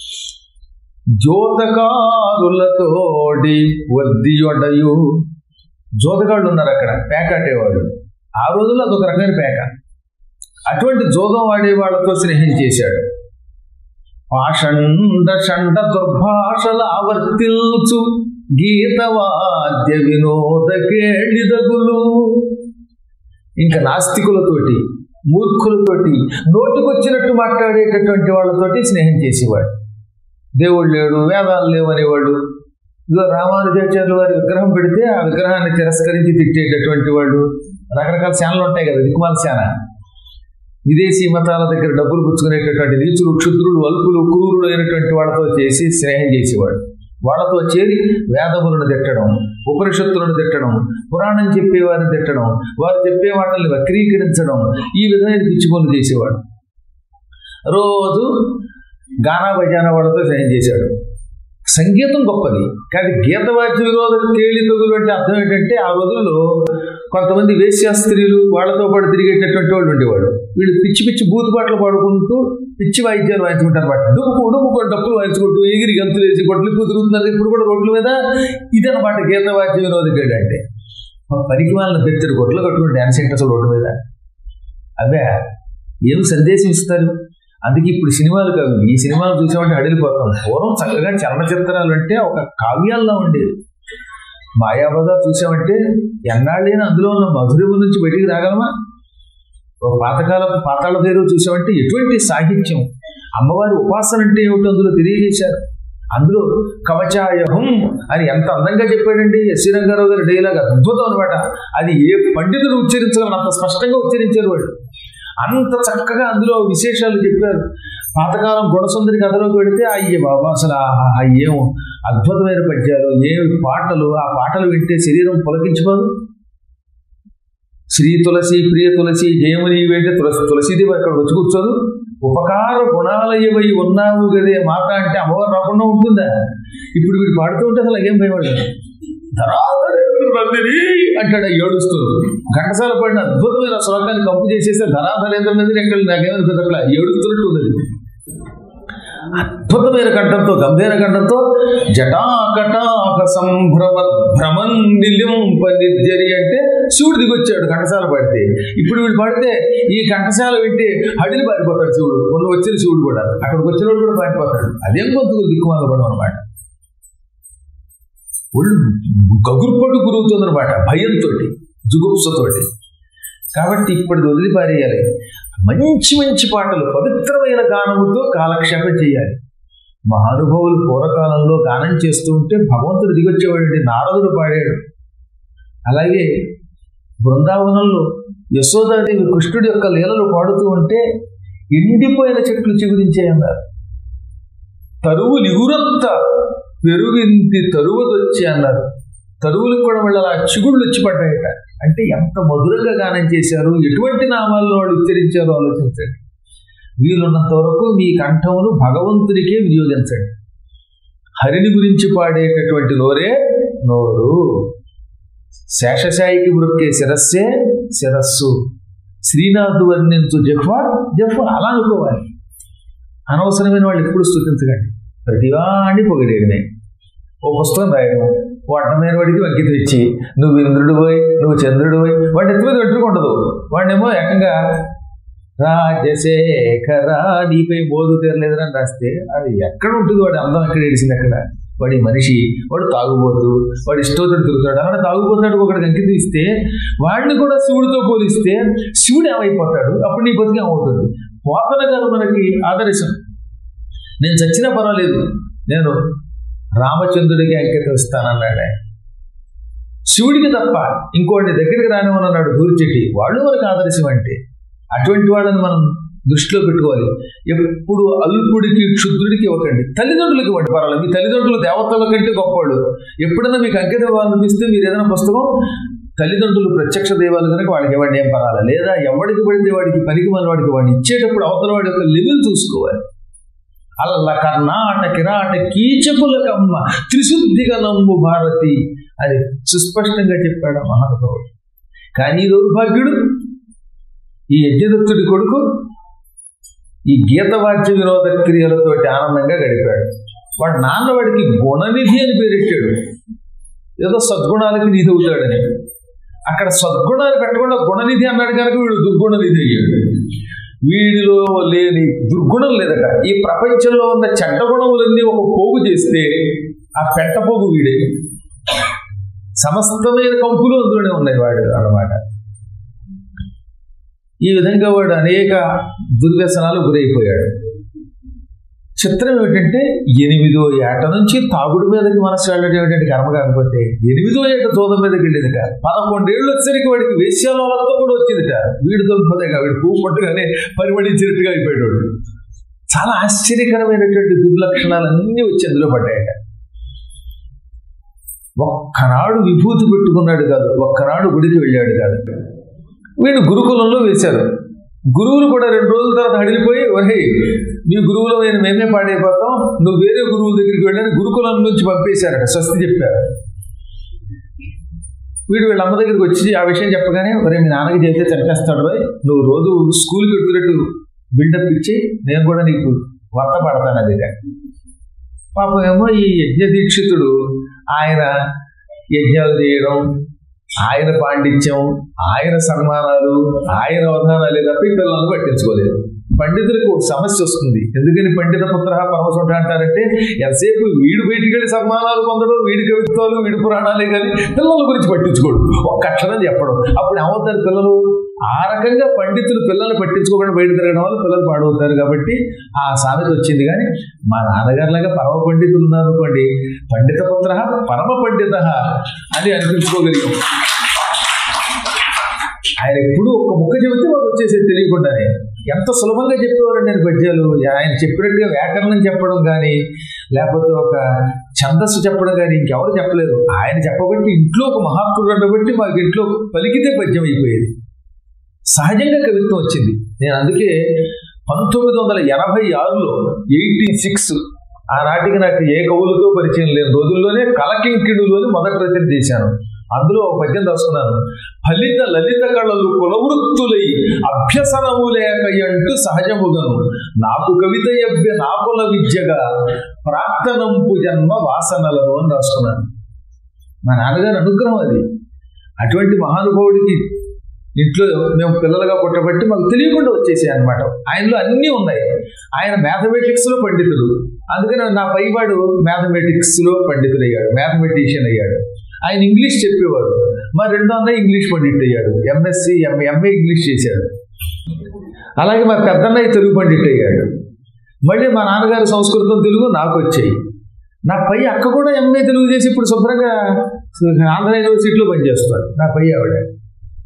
జోతకారులతోడి వద్దియొడయు జోతగాళ్ళు ఉన్నారు అక్కడ పేక ఆడేవాడు ఆ రోజుల్లో అదొక రకమైన పేక అటువంటి జోగం ఆడే వాళ్ళతో స్నేహం చేశాడు పాషండ షండ దుర్భాషల ఆవర్తిల్చు గీతవాద్య వినోద కేళిదగులు ఇంకా నాస్తికులతోటి మూర్ఖులతోటి నోటికొచ్చినట్టు మాట్లాడేటటువంటి వాళ్ళతోటి స్నేహం చేసేవాడు దేవుడు లేడు వేదాలు లేవు అనేవాడు ఇదిగో రామానుజాచార్యుల వారి విగ్రహం పెడితే ఆ విగ్రహాన్ని తిరస్కరించి తిట్టేటటువంటి వాళ్ళు రకరకాల శానలు ఉంటాయి కదా దిక్కుమాల శాన విదేశీ మతాల దగ్గర డబ్బులు పుచ్చుకునేటటువంటి నీచులు క్షుద్రులు అల్పులు క్రూరులు అయినటువంటి వాళ్ళతో చేసి స్నేహం చేసేవాడు వాళ్ళతో చేరి వేదములను తిట్టడం ఉపనిషత్తులను తిట్టడం పురాణం చెప్పేవారిని తిట్టడం వారు చెప్పే వాటిని వక్రీకరించడం ఈ విధమైన పిచ్చి పనులు చేసేవాడు రోజు గానా బజానా వాళ్ళతో స్నేహం చేశాడు సంగీతం గొప్పది కానీ గీతవాద్య విరోధ తేలితగులు అంటే అర్థం ఏంటంటే ఆ రోజుల్లో కొంతమంది వేశ్యాస్త్రీలు వాళ్ళతో పాటు తిరిగేటటువంటి వాళ్ళు ఉండేవాడు వీళ్ళు పిచ్చి పిచ్చి బూతుపాటలు పాడుకుంటూ పిచ్చి వాయిద్యాలు వాయించుకుంటారు అనమాట డుమ్ము డుమ్ము డప్పులు వాయించుకుంటూ ఎగిరి గంతులు వేసి కొట్లు కుదురుతున్నారు ఇప్పుడు కూడా రోడ్ల మీద ఇదనమాట గీతవాద్య వినోద గేడు అంటే పనికి వాళ్ళని బెత్తరు కొట్లు కట్టుకుని డ్యాన్స్ ఏంటి అసలు రోడ్డు మీద అదే ఏం సందేశం ఇస్తారు అందుకే ఇప్పుడు సినిమాలు కావు ఈ సినిమాలు చూసామంటే అడిగిపోతాం పూర్వం చక్కగా చలనచిత్రాలు అంటే ఒక కావ్యాల్లో ఉండేది మాయాబజార్ చూసామంటే ఎన్నాళ్ళైనా అందులో ఉన్న మధురము నుంచి బయటికి రాగలమా ఒక పాతకాలపు పాతాళ పేరు చూసామంటే ఎటువంటి సాహిత్యం అమ్మవారి ఉపాసన అంటే ఏమిటో అందులో తెలియజేశారు అందులో కవచాయహం అని ఎంత అందంగా చెప్పాడండి ఎస్సీ రంగారావు గారి డైలాగ్ అద్భుతం అనమాట అది ఏ పండితులు ఉచ్చరించగలను అంత స్పష్టంగా ఉచ్చరించారు వాడు అంత చక్కగా అందులో విశేషాలు చెప్పారు పాతకాలం గుణసుందరి కథలోకి వెళితే అయ్యే బాబా అసలు ఆహా ఏం అద్భుతమైన పద్యాలు ఏమి పాటలు ఆ పాటలు వింటే శరీరం పులకించుకోదు శ్రీ తులసి ప్రియ తులసి జయముని వెంటే తులసి తులసిదేవి అక్కడ వచ్చి కూర్చోదు ఉపకార గుణాలయవై ఉన్నావు గదే మాత అంటే అమ్మవారు రాకుండా ఉంటుందా ఇప్పుడు వీడు పాడుతూ ఉంటే అసలు ఏం భయపడలేదు ధరాధరేంద్రునందిని అంటాడు ఏడుస్తూ ఘంటసాల పడిన అద్భుతమైన శ్లోకాన్ని కంపు చేసేస్తే ధరాధరేంద్ర నందిని ఎక్కడ నాకేమైనా పెద్దట్లా ఏడుస్తున్నట్టు ఉన్నది అద్భుతమైన కంఠంతో గంభీర కంఠంతో జటాకటాక సంభ్రమ భ్రమం నిలింప నిర్జరి అంటే శివుడు దిగొచ్చాడు ఘంటసాల పాడితే ఇప్పుడు వీళ్ళు పాడితే ఈ ఘంటసాల వింటే హడిని పారిపోతాడు శివుడు మొన్న వచ్చిన శివుడు కూడా అక్కడికి వచ్చినోడు కూడా పారిపోతాడు అదేం గొంతుకు దిక్కుమాలపడం అనమాట ఒళ్ళు గగురుపడు గురవుతుంది అనమాట భయంతో జుగుప్సతోటి కాబట్టి ఇప్పటిది వదిలి పారేయాలి మంచి మంచి పాటలు పవిత్రమైన గానముతో కాలక్షేపం చేయాలి మహానుభావులు పూర్వకాలంలో గానం చేస్తూ ఉంటే భగవంతుడు దిగొచ్చేవాడండి నారదుడు పాడాడు అలాగే బృందావనంలో యశోదాదేవి కృష్ణుడి యొక్క లీలలు పాడుతూ ఉంటే ఎండిపోయిన చెట్లు చిగురించాయన్నారు తరువులు ఇగురంత పెరుగింతి తరువుదొచ్చి అన్నారు తరువులకు కూడా మళ్ళీ అలా చిగుళ్ళు వచ్చి పడ్డాయట అంటే ఎంత మధురంగా గానం చేశారు ఎటువంటి నామాల్లో వాళ్ళు ఉచ్చరించారో ఆలోచించండి వీలున్నంత వరకు మీ కంఠమును భగవంతుడికే వినియోగించండి హరిని గురించి పాడేటటువంటి నోరే నోరు శేషశాయికి మృక్కే శిరస్సే శిరస్సు శ్రీనాథు వర్ణించు జఫ్వ జఫ్వ అలా అనుకోవాలి అనవసరమైన వాళ్ళు ఎప్పుడు స్థుతించకండి ప్రతివాణ్ణి పొగిడేయడమే ఓ పుస్తకం రాయడం వాటమైన వాడికి అంకితం ఇచ్చి నువ్వు ఇంద్రుడు పోయి నువ్వు చంద్రుడు పోయి వాడి ఎత్తు మీద పెట్టుకుండదు వాడినేమో ఏకంగా రాజశేఖర నీపై మోదు తీరలేదని రాస్తే అది ఎక్కడ ఉంటుంది వాడి అందం ఎక్కడ ఏడిసింది అక్కడ వాడి మనిషి వాడు తాగుబోతు వాడు ఇష్టోతుడు తిరుగుతాడు అలానే తాగుపోతాడు ఒకడికి అంకితం ఇస్తే వాడిని కూడా శివుడితో పోలిస్తే శివుడు ఏమైపోతాడు అప్పుడు నీ బతికి ఏమవుతుంది పోతన గారు మనకి ఆదర్శం నేను చచ్చినా పర్వాలేదు నేను రామచంద్రుడికి అంకితం ఇస్తానన్నాడు ఆయన శివుడికి తప్ప ఇంకోటి దగ్గరికి రానివన్నాడు గురిచెట్టి వాళ్ళు మనకు ఆదర్శం అంటే అటువంటి వాళ్ళని మనం దృష్టిలో పెట్టుకోవాలి ఎప్పుడు అల్పుడికి క్షుద్రుడికి ఇవ్వకండి తల్లిదండ్రులకి ఇవ్వండి పర్వాలేదు మీ తల్లిదండ్రులు దేవతల కంటే గొప్పవాళ్ళు ఎప్పుడైనా మీకు అంకితం ఇవ్వాలనిపిస్తే మీరు ఏదైనా పుస్తకం తల్లిదండ్రులు ప్రత్యక్ష దైవాలు కనుక వాళ్ళకి ఇవ్వండి ఏం పర్వాలేదు లేదా ఎవడికి పడితే వాడికి పనికి మన వాడికి వాడిని ఇచ్చేటప్పుడు అవతల వాడి యొక్క లెవెల్ చూసుకోవాలి అల్ల కర్ణాట కిరాట కీచకులకమ్మ త్రిశుద్ధిగా నమ్ము భారతి అని సుస్పష్టంగా చెప్పాడు మహానుభావుడు కానీ ఈ దౌర్భాగ్యుడు ఈ యజ్ఞదత్తుడి కొడుకు ఈ గీతవాద్య వినోద క్రియలతోటి ఆనందంగా గడిపాడు వాడు నాన్న వాడికి గుణనిధి అని పేరెట్టాడు ఏదో సద్గుణాలకి నిధి అవుతాడని అక్కడ సద్గుణాలు పెట్టకుండా గుణనిధి అన్నాడు కనుక వీడు దుర్గుణనిధి అయ్యాడు వీడిలో లేని దుర్గుణం లేదట ఈ ప్రపంచంలో ఉన్న చెడ్డ గుణములన్నీ ఒక పోగు చేస్తే ఆ పెట్ట పోగు వీడే సమస్తమైన కంపులు అందులోనే ఉన్నాయి వాడు అన్నమాట ఈ విధంగా వాడు అనేక దుర్వ్యసనాలు గురైపోయాడు చిత్రం ఏమిటంటే ఎనిమిదో ఏట నుంచి తాగుడు మీదకి మనసు వెళ్ళడం ఏమిటంటే కర్మ కాకపోతే ఎనిమిదో ఏట దూదం మీదకి వెళ్ళేదిట పదకొండేళ్ళు వచ్చేసరికి వాడికి వేశ్యాలతో కూడా వచ్చిందిట వీడు దొరికిపోతే వీడు పువ్వు పట్టుగానే పరిమళించినట్టుగా అయిపోయాడు వాడు. చాలా ఆశ్చర్యకరమైనటువంటి దుర్లక్షణాలన్నీ వచ్చి అందులో పడ్డాయట ఒక్కనాడు విభూతి పెట్టుకున్నాడు కాదు ఒక్కనాడు గుడికి వెళ్ళాడు కాదు వీడు గురుకులంలో వేశారు గురువులు కూడా రెండు రోజుల తర్వాత హడిలిపోయి ఒరే నీ గురువులమైన మేమే పాడైపోతాం నువ్వు వేరే గురువుల దగ్గరికి వెళ్ళని గురుకులం నుంచి పంపేశారట స్వస్తి చెప్పారు వీడు వీళ్ళ అమ్మ దగ్గరికి వచ్చి ఆ విషయం చెప్పగానే ఒరే మీ నాన్నకి చెప్తే చంపేస్తాడు రోయ్ నువ్వు రోజు స్కూల్కి వెళ్తున్నట్టు బిల్డప్ ఇచ్చి నేను కూడా నీకు వర్త పడతాను అది పాపం ఏమో ఈ యజ్ఞ దీక్షితుడు ఆయన యజ్ఞాలు చేయడం ఆయన పాండిత్యం ఆయన సన్మానాలు ఆయన అవధానాలే తప్ప ఈ పిల్లలను పట్టించుకోలేదు పండితులకు ఒక సమస్య వస్తుంది ఎందుకని పండిత పుత్ర పరమసుంట అంటారంటే ఎంతసేపు వీడు బయటికి వెళ్ళి సన్మానాలు పొందడం వీడి కవిత్వాలు వీడి పురాణాలే కానీ పిల్లల గురించి పట్టించుకోడు ఒక్క అక్షరం చెప్పడం అప్పుడు ఏమవుతారు పిల్లలు ఆ రకంగా పండితులు పిల్లల్ని పట్టించుకోకుండా బయట తిరగడం వల్ల పిల్లలు పాడవుతారు కాబట్టి ఆ సామెత వచ్చింది కానీ మా నాన్నగారిలాగా పరమ పండితులు ఉన్నారు అనుకోండి పండిత పుత్ర పరమ పండిత అని అనిపించుకోగలిగాం ఆయన ఎప్పుడు ఒక ముక్క చెబితే మాకు వచ్చేసేది తెలియకుండానే ఎంత సులభంగా చెప్పేవారు నేను పద్యాలు ఆయన చెప్పినట్టుగా వ్యాకరణం చెప్పడం కానీ లేకపోతే ఒక ఛందస్సు చెప్పడం కానీ ఇంకెవరు చెప్పలేదు ఆయన చెప్పబట్టి ఇంట్లో ఒక మహాత్ముడు ఉండబట్టి మాకు ఇంట్లో పలికితే పద్యం అయిపోయేది సహజంగా కవిత్వం వచ్చింది నేను అందుకే పంతొమ్మిది వందల ఎనభై ఆరులో ఎయిటీ సిక్స్ ఆనాటికి నాకు ఏ కవులతో పరిచయం లేని రోజుల్లోనే కలకింకిడులోని మొదటి రచన చేశాను అందులో ఒక పద్యం రాసుకున్నాను ఫలిత లలిత కళలు కులవృత్తులై అభ్యసనము లేకయంటూ సహజముగను నాకు కవిత యభ్య నాకుల విద్యగా ప్రాక్తనంపు జన్మ వాసనలను అని రాసుకున్నాను మా నాన్నగారి అనుగ్రహం అది అటువంటి మహానుభావుడికి ఇంట్లో మేము పిల్లలుగా పుట్టబట్టి మాకు తెలియకుండా వచ్చేసాయి అనమాట ఆయనలో అన్నీ ఉన్నాయి ఆయన మ్యాథమెటిక్స్ లో పండితుడు అందుకని నా పైవాడు మ్యాథమెటిక్స్ లో పండితుడు అయ్యాడు మ్యాథమెటిషియన్ అయ్యాడు ఆయన ఇంగ్లీష్ చెప్పేవాడు మా రెండో అన్నయ్య ఇంగ్లీష్ పండిట్ అయ్యాడు ఎంఎస్సి ఎంఏ ఎంఏ ఇంగ్లీష్ చేశాడు అలాగే మా పెద్దన్నయ్య తెలుగు పండిట్ అయ్యాడు మళ్ళీ మా నాన్నగారి సంస్కృతం తెలుగు నాకు వచ్చాయి నా పై అక్క కూడా ఎంఏ తెలుగు చేసి ఇప్పుడు శుభ్రంగా ఆంధ్ర యూనివర్సిటీలో పనిచేస్తాడు నా పై ఆవిడ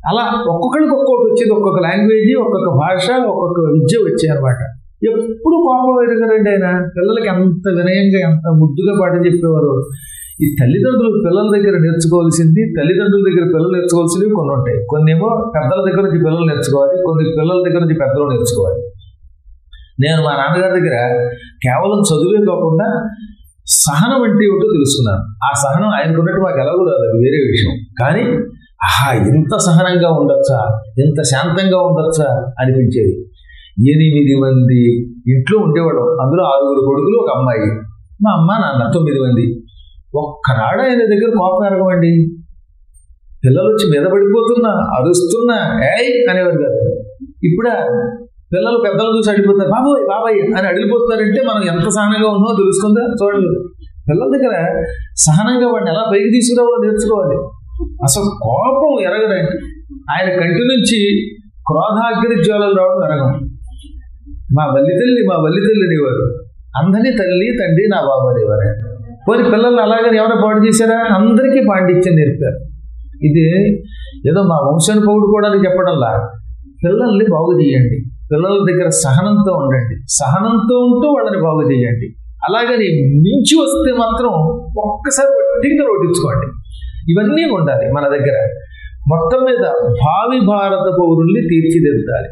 అలా ఒక్కొక్కరికి ఒక్కొక్కటి వచ్చేది ఒక్కొక్క లాంగ్వేజ్ ఒక్కొక్క భాష ఒక్కొక్క విద్య వచ్చాయి అనమాట ఎప్పుడు కోపం ఎరగరండి ఆయన పిల్లలకి ఎంత వినయంగా ఎంత ముద్దుగా పాట చెప్పేవారు ఈ తల్లిదండ్రులు పిల్లల దగ్గర నేర్చుకోవాల్సింది తల్లిదండ్రుల దగ్గర పిల్లలు నేర్చుకోవాల్సినవి కొన్ని ఉంటాయి కొన్ని ఏమో పెద్దల దగ్గర నుంచి పిల్లలు నేర్చుకోవాలి కొన్ని పిల్లల దగ్గర నుంచి పెద్దలు నేర్చుకోవాలి నేను మా నాన్నగారి దగ్గర కేవలం చదువే కాకుండా సహనం అంటే ఏమిటో తెలుసుకున్నాను ఆ సహనం ఆయనకున్నట్టు మాకు ఎలాగో రాదు అది వేరే విషయం కానీ ఆహా ఇంత సహనంగా ఉండొచ్చా ఇంత శాంతంగా ఉండొచ్చా అనిపించేది ఎనిమిది మంది ఇంట్లో ఉండేవాడు అందులో ఆరుగురు కొడుకులు ఒక అమ్మాయి మా అమ్మ నాన్న తొమ్మిది మంది ఒక్కనాడు ఆయన దగ్గర కోపం ఎరగమండి పిల్లలు వచ్చి మీద పడిపోతున్నా అరుస్తున్నా ఏయ్ అనేవారు కాదు ఇప్పుడా పిల్లలు పెద్దలు చూసి అడిగిపోతారు బాబోయ్ బాబాయ్ అని అడిగిపోతున్నారంటే మనం ఎంత సహనంగా ఉన్నామో తెలుస్తుందా చూడండి పిల్లల దగ్గర సహనంగా వాడిని ఎలా పైకి తీసుకురావాలో నేర్చుకోవాలి అసలు కోపం ఎరగదండి ఆయన కంటి నుంచి క్రోధాగ్ని జ్వాలలు రావడం ఎరగం మా వల్లి తల్లి మా వల్లి తల్లి అనేవారు అందరినీ తల్లి తండ్రి నా బాబు అనేవారు పోనీ పిల్లల్ని అలాగని ఎవరైనా పాడు చేశారా అందరికీ పాండిత్యం నేర్పారు ఇది ఏదో మా వంశాన్ని పొగుడుకోవడానికి చెప్పడంలా పిల్లల్ని బాగు చేయండి పిల్లల దగ్గర సహనంతో ఉండండి సహనంతో ఉంటూ వాళ్ళని బాగు చేయండి అలాగని మించి వస్తే మాత్రం ఒక్కసారి వడ్డీగా రోటించుకోండి ఇవన్నీ ఉండాలి మన దగ్గర మొత్తం మీద భావి భారత పౌరుల్ని తీర్చిదిద్దాలి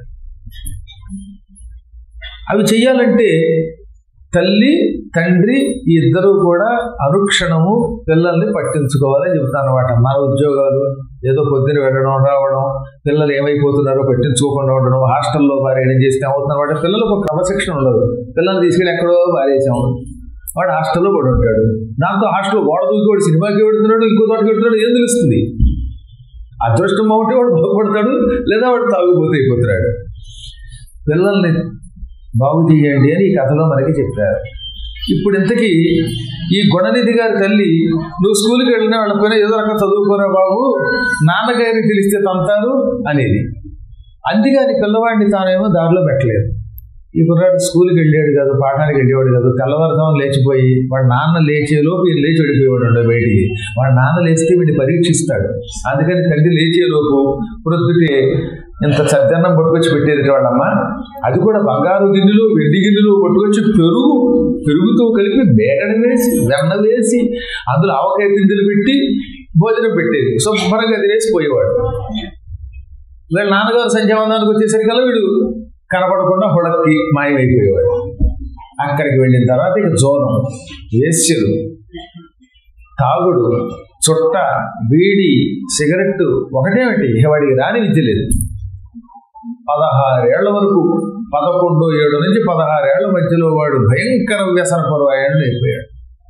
అవి చెయ్యాలంటే తల్లి తండ్రి ఈ ఇద్దరు కూడా అనుక్షణము పిల్లల్ని పట్టించుకోవాలని చెప్తాను అనమాట మన ఉద్యోగాలు ఏదో పొద్దున వెళ్ళడం రావడం పిల్లలు ఏమైపోతున్నారో పట్టించుకోకుండా ఉండడం హాస్టల్లో పారేయడం చేస్తే అవుతున్నారు వాటి పిల్లలకు ఒక క్రమశిక్షణ ఉండదు పిల్లల్ని తీసుకెళ్ళి ఎక్కడో పారేసాము వాడు హాస్టల్లో పడి ఉంటాడు దాంతో హాస్టల్లో గోడ దూకోడు సినిమాకి వెడుతున్నాడు ఇంకో తోటకి వెళ్తున్నాడు ఏం తెలుస్తుంది అదృష్టం ఒకటి వాడు బాగుపడతాడు లేదా వాడు తాగుపోతే అయిపోతున్నాడు పిల్లల్ని బాగు చేయండి అని ఈ కథలో మనకి చెప్పారు ఇప్పుడు ఇంతకీ ఈ గుణనిధి గారి తల్లి నువ్వు స్కూల్కి వెళ్ళినా వెళ్ళకపోయినా ఏదో రకం చదువుకోరా బాబు నాన్నగారికి తెలిస్తే తంతారు అనేది అందుకని పిల్లవాడిని తానేమో దారిలో పెట్టలేదు ఈ కుర్రాడు స్కూల్కి వెళ్ళాడు కాదు పాఠానికి వెళ్ళేవాడు కాదు తెల్లవారుజాము లేచిపోయి వాడు నాన్న లేచేలోపు ఈయన లేచి వెళ్ళిపోయేవాడు ఉండే బయటికి వాడు నాన్న లేస్తే వీడిని పరీక్షిస్తాడు అందుకని తండ్రి లేచేలోపు ప్రొద్దుటే ఇంత చద్దన్నం పట్టుకొచ్చి పెట్టేది వాళ్ళమ్మ అది కూడా బంగారు గిన్నెలు వెండి గిన్నెలు పట్టుకొచ్చి పెరుగు పెరుగుతో కలిపి బేగడ వేసి వెన్న వేసి అందులో ఆవకాయ గింజలు పెట్టి భోజనం పెట్టేది శుభ్రంగా తినేసి పోయేవాడు వీళ్ళ నాన్నగారు సంధ్యావందానికి వచ్చేసరికల్లా వీడు కనపడకుండా హుడక్కి మాయమైపోయేవాడు అక్కడికి వెళ్ళిన తర్వాత ఇక జోనం వేస్యలు తాగుడు చుట్ట బీడి సిగరెట్ ఒకటేమిటి వాడికి రాని విద్య లేదు పదహారేళ్ల వరకు పదకొండు ఏడు నుంచి పదహారేళ్ల మధ్యలో వాడు భయంకర వ్యసన పరువాయని అయిపోయాడు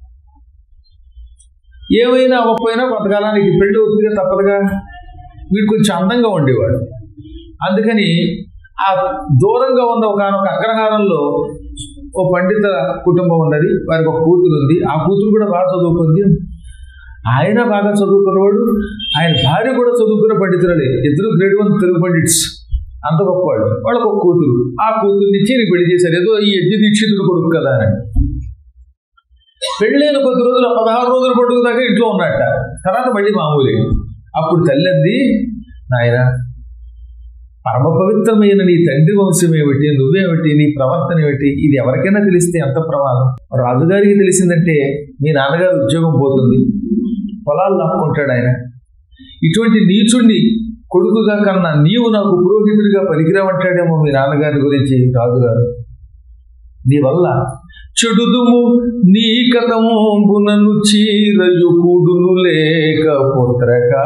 ఏమైనా అవ్వకపోయినా కొంతకాలానికి పెళ్లి అవుతుందిగా తప్పదుగా వీడు కొంచెం అందంగా ఉండేవాడు అందుకని ఆ దూరంగా ఉన్న ఒక అగ్రహారంలో ఓ పండిత కుటుంబం ఉన్నది వారికి ఒక కూతురు ఉంది ఆ కూతురు కూడా బాగా చదువుకుంది ఆయన బాగా చదువుకున్నవాడు ఆయన భార్య కూడా చదువుకున్న పండితులే ఇద్దరు గ్రేడ్ వన్ తెలుగు పండిట్స్ అంత గొప్పవాడు వాళ్ళకు ఒక కూతురు ఆ కూతురు నుంచి ఈయన పెళ్లి చేశారు ఏదో ఈ యజ్ఞ దీక్షితుడు కొడుకు కదా అని పెళ్ళైన కొద్ది రోజులు పదహారు రోజులు పడుకు దాకా ఇంట్లో ఉన్నట్ట తర్వాత మళ్ళీ మామూలే అప్పుడు తల్లి అంది నాయన పరమ పవిత్రమైన నీ తండ్రి వంశం ఏమిటి నువ్వేమిటి నీ ప్రవర్తన ఏమిటి ఇది ఎవరికైనా తెలిస్తే ఎంత ప్రమాదం రాజుగారికి తెలిసిందంటే మీ నాన్నగారు ఉద్యోగం పోతుంది పొలాలు లాక్కుంటాడు ఆయన ఇటువంటి నీచుణ్ణి కొడుకుగా కన్నా నీవు నాకు పురోహితుడిగా పనికిరావంటాడేమో మీ నాన్నగారి గురించి రాజుగారు నీ వల్ల చెడుదుము నీ కథమునను చీరయు కూడును లేక పుత్రక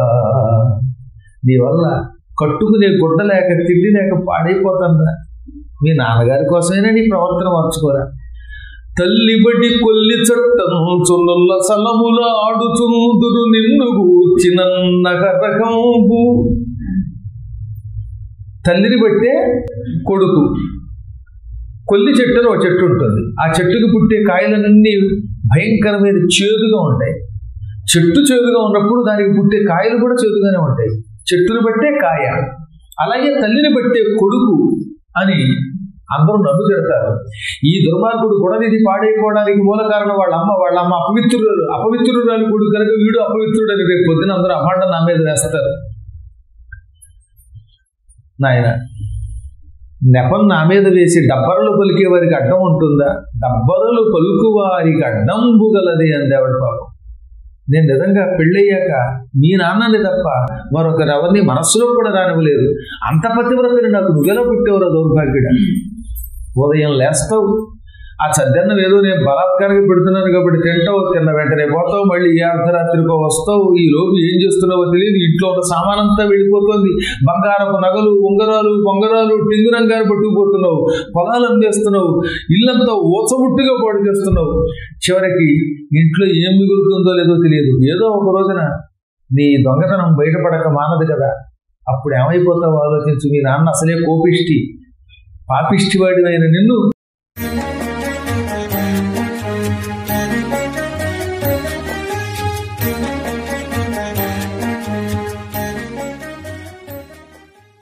నీ వల్ల కట్టుకునే గుడ్డ లేక తిండి లేక పాడైపోతుందా మీ నాన్నగారి కోసమైనా నీ ప్రవర్తన మార్చుకోరా తల్లి బడి కొల్లి చట్టం చున్నుల సలముల ఆడుచుందురు నిన్ను గూర్చిన నగరకంబు తల్లిని బట్టే కొడుకు కొల్లి చెట్టు అని ఒక చెట్టు ఉంటుంది ఆ చెట్టుకి పుట్టే కాయలన్నీ భయంకరమైన చేదుగా ఉంటాయి చెట్టు చేదుగా ఉన్నప్పుడు దానికి పుట్టే కాయలు కూడా చేదుగానే ఉంటాయి చెట్టుని బట్టే కాయ అలాగే తల్లిని బట్టే కొడుకు అని అందరూ నన్ను తిడతారు ఈ దుర్మార్గుడు గుణనిధి పాడైపోవడానికి మూల కారణం వాళ్ళ అమ్మ వాళ్ళ అమ్మ అపవిత్రుడు అపవిత్రురాలు కొడుకు కనుక వీడు అపవిత్రుడు అని రేపు పొద్దున అందరూ అభాండం నా మీద వేస్తారు నాయన నెపం నా మీద వేసి డబ్బరలు పలికే వారికి అడ్డం ఉంటుందా డబ్బరలు పలుకు వారికి అడ్డంబు గలది అంది ఆవిడ పాపం నేను నిజంగా పెళ్ళయ్యాక మీ నాన్నని తప్ప మరొకరు ఎవరిని మనస్సులో కూడా రానివ్వలేదు అంత పతివ్రతని నాకు నువ్వెలా పుట్టేవరా దౌర్భాగ్యుడ ఉదయం లేస్తావు ఆ చద్దన్నం ఏదో నేను బలాత్కారంగా పెడుతున్నాను కాబట్టి తింటావు తిన్న వెంటనే పోతావు మళ్ళీ ఏ అర్ధరాత్రికో వస్తావు ఈ లోపు ఏం చేస్తున్నావో తెలియదు ఇంట్లో ఉన్న సామానంతా వెళ్ళిపోతుంది బంగారపు నగలు ఉంగరాలు బొంగరాలు టింగురంగారు పట్టుకుపోతున్నావు పొలాలు అమ్మేస్తున్నావు ఇల్లంతా ఊచముట్టుగా పాడు చేస్తున్నావు చివరికి ఇంట్లో ఏం మిగులుతుందో లేదో తెలియదు ఏదో ఒక రోజున నీ దొంగతనం బయటపడక మానదు కదా అప్పుడు ఏమైపోతావు ఆలోచించు మీ నాన్న అసలే కోపిష్టి పాపిష్టివాడివైన నిన్ను